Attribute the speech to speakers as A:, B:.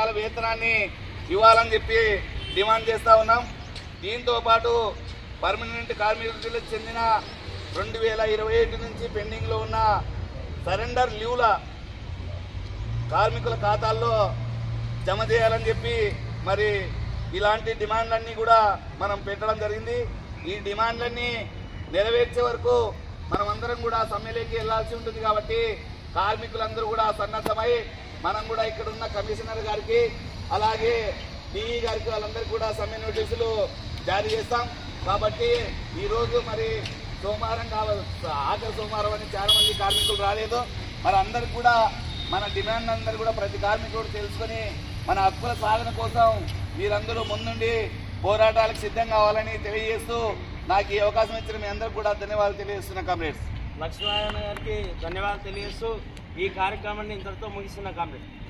A: రకాల వేతనాన్ని ఇవ్వాలని చెప్పి డిమాండ్ చేస్తూ ఉన్నాం దీంతో పాటు పర్మనెంట్ కార్మికులకు చెందిన రెండు వేల ఇరవై ఒకటి నుంచి పెండింగ్లో ఉన్న సరెండర్ లీవ్ల కార్మికుల ఖాతాల్లో జమ చేయాలని చెప్పి మరి ఇలాంటి డిమాండ్లన్నీ కూడా మనం పెట్టడం జరిగింది ఈ డిమాండ్లన్నీ నెరవేర్చే వరకు మనం అందరం కూడా సమ్మెలోకి వెళ్లాల్సి ఉంటుంది కాబట్టి కార్మికులందరూ కూడా సన్నద్ధమై మనం కూడా ఇక్కడ ఉన్న కమిషనర్ గారికి అలాగే డిఈ గారికి వాళ్ళందరికీ కూడా సమ్మె నోటీసులు జారీ చేస్తాం కాబట్టి ఈరోజు మరి సోమవారం కావాలి ఆఖరి సోమవారం అని చాలా మంది కార్మికులు రాలేదు మరి అందరికి కూడా మన డిమాండ్ అందరు కూడా ప్రతి కార్మికుడు తెలుసుకొని మన హక్కుల సాధన కోసం మీరందరూ ముందుండి పోరాటాలకు సిద్ధం కావాలని తెలియజేస్తూ నాకు ఈ అవకాశం ఇచ్చిన మీ అందరికి కూడా ధన్యవాదాలు తెలియజేస్తున్నా కామ్రేడ్స్
B: లక్ష్మీనారాయణ గారికి ధన్యవాదాలు తెలియజేస్తూ ఈ కార్యక్రమాన్ని ఇంతటితో ముగిస్తున్న కామ్రేడ్